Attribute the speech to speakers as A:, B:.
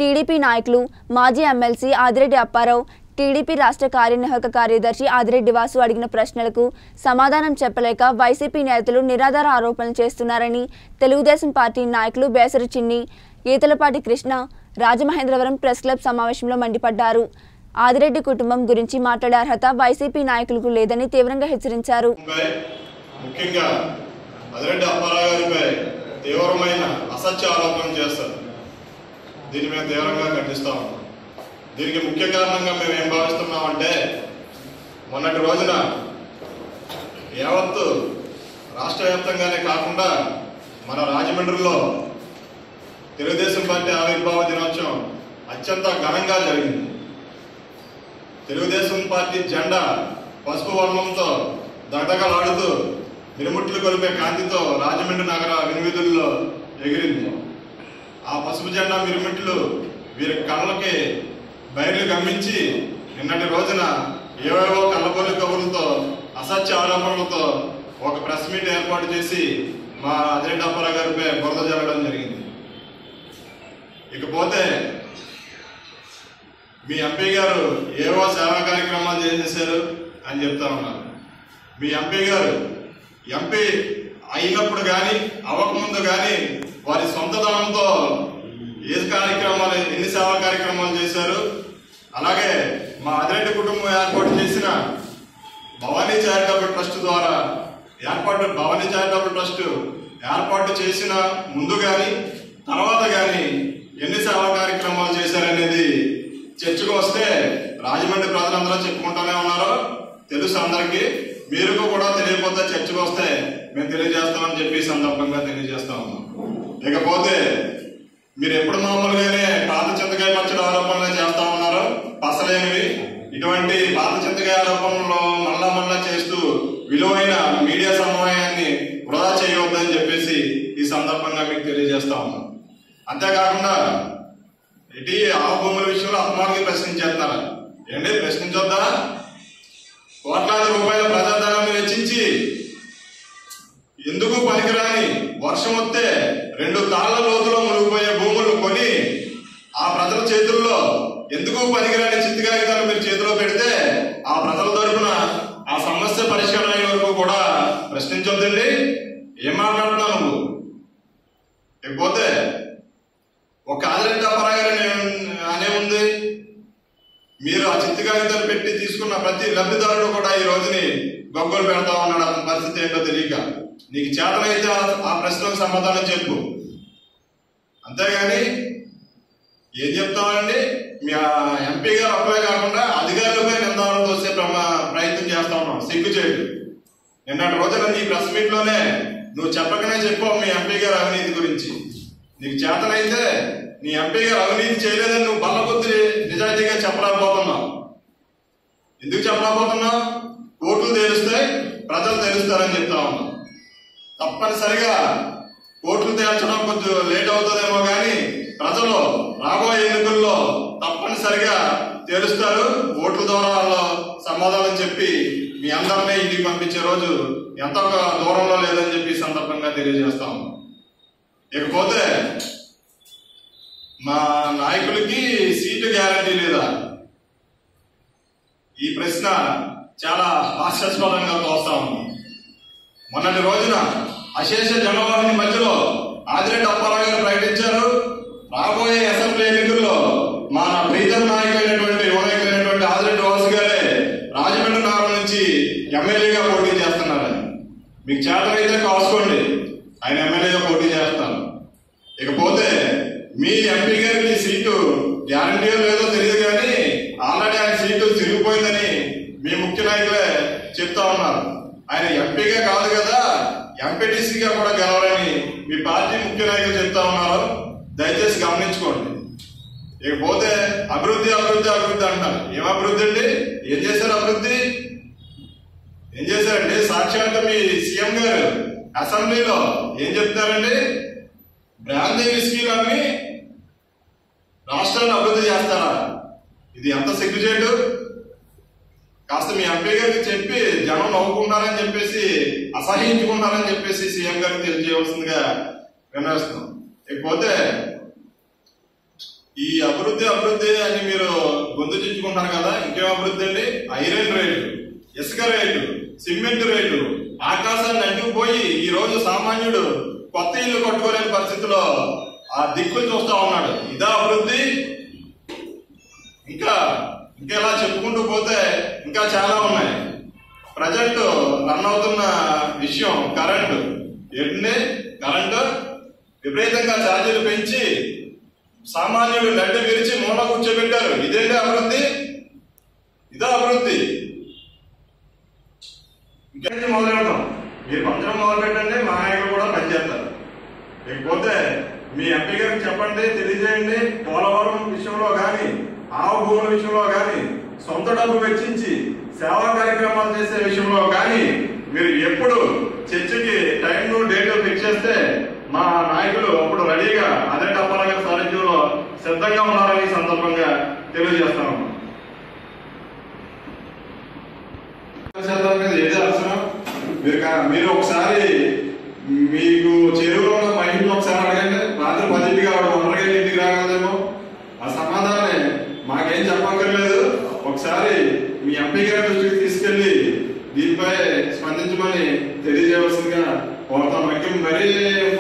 A: TDP నాయకులు మాజీ MLC Adireddy Apparao TDP రాష్ట్ర కార్యనిర్వాహక కార్యదర్శి ఆదిరెడ్డి వాసు అడిగిన ప్రశ్నలకు సమాధానం చెప్పలేక వైసీపీ నేతలు నిరాధార ఆరోపణలు చేస్తున్నారని తెలుగుదేశం పార్టీ నాయకులు బేసరి చిన్ని ఈతలపాటి కృష్ణ రాజమహేంద్రవరం ప్రెస్ క్లబ్ సమావేశంలో మండిపడ్డారు ఆదిరెడ్డి కుటుంబం గురించి మాట్లాడే అర్హత వైసీపీ నాయకులకు లేదని తీవ్రంగా హెచ్చరించారు
B: పై ముఖ్యంగా అదిరెడ్డి అప్పారావు గారిపై తీవ్రమైన అసత్య ఆరోపణలు చేస్తారు దీన్ని మేము తీవ్రంగా ఖండిస్తా ఉన్నాం దీనికి ముఖ్య కారణంగా మేము ఏం భావిస్తున్నామంటే మొన్నటి రోజున యావత్తు రాష్ట్ర వ్యాప్తంగానే కాకుండా మన రాజమండ్రిలో తెలుగుదేశం పార్టీ ఆవిర్భావ దినోత్సవం అత్యంత ఘనంగా జరిగింది తెలుగుదేశం పార్టీ జెండా పసుపు వర్ణంతో దగదగలాడుతూ మిరుముట్లు కొలిపే కాంతితో రాజమండ్రి నగర వినివిధుల్లో ఎగిరింది ఆ పసుపు జెండా మిరుమిట్లు వీరి కళ్ళకి బయలు గమ్మించి నిన్నటి రోజున ఏవేవో కళ్ళబొల్లి కబుర్లతో అసత్య ఆరోపణలతో ఒక ప్రెస్ మీట్ ఏర్పాటు చేసి మా అజెండా అప్పారావు గారిపై బురద జరగడం జరిగింది ఇకపోతే మీ ఎంపీ గారు ఏవో సేవా కార్యక్రమాలు చేసేసారు అని చెప్తా ఉన్నారు మీ ఎంపీ గారు ఎంపీ అయినప్పుడు కానీ అవ్వకముందు కానీ వారి సొంత ధనంతో ఏ కార్యక్రమాలు ఎన్ని సేవా కార్యక్రమాలు చేశారు అలాగే మా అదిరెడ్డి కుటుంబం ఏర్పాటు చేసిన భవానీ చారిటబుల్ ట్రస్ట్ ద్వారా ఏర్పాటు భవానీ చారిటబుల్ ట్రస్ట్ ఏర్పాటు చేసిన ముందు కానీ తర్వాత కానీ ఎన్ని సేవా కార్యక్రమాలు చేశారనేది చర్చకు వస్తే రాజమండ్రి ప్రజలందరూ చెప్పుకుంటూనే ఉన్నారు తెలుసు అందరికీ మీరు కూడా తెలియకపోతే చర్చకు వస్తే మేము తెలియజేస్తామని చెప్పి ఈ సందర్భంగా తెలియజేస్తా ఉన్నాం ఇకపోతే మీరు ఎప్పుడు మామూలుగానే పాత చింతకాయ పచ్చడి ఆరోపణలు చేస్తా ఉన్నారు పసలేనివి ఇటువంటి పాత చింతకాయ ఆరోపణలు మళ్ళా మళ్ళా చేస్తూ విలువైన మీడియా సమన్వయాన్ని వృధా చేయవద్దని చెప్పేసి ఈ సందర్భంగా మీకు తెలియజేస్తా ఉన్నాం అంతేకాకుండా ఇటీ ఆ భూముల విషయంలో అపమానికి ప్రశ్నించేస్తున్నారు ఏంటి ప్రశ్నించొద్దా కోట్లాది రూపాయల ప్రజాధనాన్ని వెచ్చించి ఎందుకు పనికిరాని వర్షం వస్తే రెండు తాళ్ల లోతులో మునిగిపోయే భూములు కొని ఆ ప్రజల చేతుల్లో ఎందుకు పనికిరాని చిత్తి కాగితాలు మీరు చేతిలో పెడితే ఆ ప్రజల తరపున ఆ సమస్య పరిష్కారం అయ్యే వరకు కూడా ప్రశ్నించొద్దండి ఏం మాట్లాడుతున్నావు నువ్వు ఇకపోతే ఒక ఆదిరెడ్డి అపరాగారని అనే ఉంది మీరు ఆ చిత్తి కాగితాలు పెట్టి తీసుకున్న ప్రతి లబ్ధిదారుడు కూడా ఈ రోజుని గొగ్గలు పెడతా ఉన్నాడు అతని పరిస్థితి ఏంటో తెలియక నీకు చేతనైతే ఆ- ఆ ప్రశ్నకు సమాధానం చెప్పు అంతేగాని ఏం చెప్తామండి మీ ఆ ఎంపీ గారు అప్పుడే కాకుండా అధికారులపై నిందాలను తోసే ప్రమ- ప్రయత్నం చేస్తా ఉన్నాం సిగ్గు చేయడు నిన్నటి రోజున నీ ప్రెస్ మీట్ లోనే నువ్వు చెప్పకనే చెప్పావు మీ ఎంపీ గారి అవినీతి గురించి నీకు చేతనైతే నీ ఎంపీ గారు అవినీతి చేయలేదని నువ్వు బల్ల కొద్ది నిజాయితీగా చెప్పలేకపోతున్నావు ఎందుకు చెప్పలేకపోతున్నావు కోర్టులు తేలుస్తాయి ప్రజలు తెలుస్తారని చెప్తా ఉన్నావు తప్పనిసరిగా కోర్టులు తేల్చడం కొంచెం లేట్ అవుతుందేమో కానీ ప్రజలు రాబోయే ఎన్నికల్లో తప్పనిసరిగా తేలుస్తారు ఓట్ల ద్వారా వాళ్ళ సమాధానం చెప్పి మీ అందరినీ ఇంటికి పంపించే రోజు ఎంత దూరంలో లేదని చెప్పి ఈ సందర్భంగా తెలియజేస్తాం ఇకపోతే మా నాయకులకి సీటు గ్యారంటీ లేదా ఈ ప్రశ్న చాలా హాస్యాస్పదంగా తోస్తా ఉంది మొన్నటి రోజున అశేష జనవాహిని మధ్యలో ఆదిరెడ్డి అప్పారావు గారు ప్రకటించారు రాబోయే అసెంబ్లీ ఎన్నికల్లో మా ప్రీతం నాయకులైనటువంటి యువనాయకులైనటువంటి ఆదిరెడ్డి వాసు గారే రాజమండ్రి నగరం నుంచి ఎమ్మెల్యేగా పోటీ చేస్తున్నారని మీకు చేతనైతే కాసుకోండి ఆయన ఎమ్మెల్యేగా పోటీ చేస్తారు ఇకపోతే మీ ఎంపీ గారికి సీటు గ్యారంటీ లేదో తెలియదు కానీ ఆల్రెడీ ఆయన సీటు తిరిగిపోయిందని మీ ముఖ్య నాయకులే చెప్తా ఉన్నారు ఆయన ఎంపీగా కాదు కదా ఎంపీటీసీగా కూడా గెలవాలని మీ పార్టీ ముఖ్య నాయకులు చెప్తా ఉన్నారు దయచేసి గమనించుకోండి ఇకపోతే అభివృద్ధి అభివృద్ధి అభివృద్ధి అంటారు ఏం అభివృద్ధి అండి ఏం చేశారు అభివృద్ధి ఏం చేశారండి సాక్షాత్ మీ సీఎం గారు అసెంబ్లీలో ఏం చెప్తారండి బ్రాందీ విస్కీలు అమ్మి రాష్ట్రాన్ని అభివృద్ధి చేస్తారా ఇది ఎంత సిగ్గుచేటు కాస్త మీ ఎంపీ గారికి చెప్పి జనం నవ్వుకుంటారని చెప్పేసి అసహించుకుంటారని చెప్పేసి సీఎం గారికి తెలియజేయవలసిందిగా విన్నవిస్తున్నాం ఇకపోతే ఈ అభివృద్ధి అభివృద్ధి అని మీరు గొంతు చించుకుంటారు కదా ఇంకేం అభివృద్ధి అండి ఐరన్ రేటు ఇసుక రేటు సిమెంట్ రేటు ఆకాశాన్ని అంటుకుపోయి ఈ రోజు సామాన్యుడు కొత్త ఇల్లు కట్టుకోలేని పరిస్థితిలో ఆ దిక్కులు చూస్తా ఉన్నాడు ఇదా అభివృద్ధి ఇంకా ఇంకా ఇలా చెప్పుకుంటూ పోతే ఇంకా చాలా ఉన్నాయి ప్రజెంట్ రన్ అవుతున్న విషయం కరెంటు ఏంటండి కరెంటు విపరీతంగా ఛార్జీలు పెంచి సామాన్యుడు నడ్డి విరిచి మూల కూర్చోబెట్టారు ఇదేంటి అభివృద్ధి ఇదా అభివృద్ధి ఇంకేంటి మొదలెడతాం మీరు పంచడం మొదలు పెట్టండి మా నాయకులు కూడా పనిచేస్తారు లేకపోతే మీ ఎంపీ గారికి చెప్పండి తెలియజేయండి పోలవరం విషయంలో కానీ ఆవు భూముల విషయంలో కానీ సొంత డబ్బు వెచ్చించి సేవా కార్యక్రమాలు చేసే విషయంలో కానీ మీరు ఎప్పుడు చర్చకి టైం డేట్ ఫిక్స్ చేస్తే మా నాయకులు అప్పుడు రెడీగా అదే టప్పాల గారి సారథ్యంలో సిద్ధంగా ఉన్నారని ఈ సందర్భంగా తెలియజేస్తాను శాతం మీద ఏది అవసరం మీరు కా- మీరు ఒకసారి మీకు చెరువులో ఉన్న మహిళను ఒకసారి అడగండి రాత్రి పదింటికి ఆవిడ ఒంటరిగా ఇంటికి రాగలదేమో ఆ సమాధానమే మాకేం చెప్పక్కర్లేదు ఒకసారి మీ ఎంపీ గారి దృష్టికి తీసుకెళ్లి దీనిపై స్పందించమని తెలియజేయవలసిందిగా కోరుతాం మరీ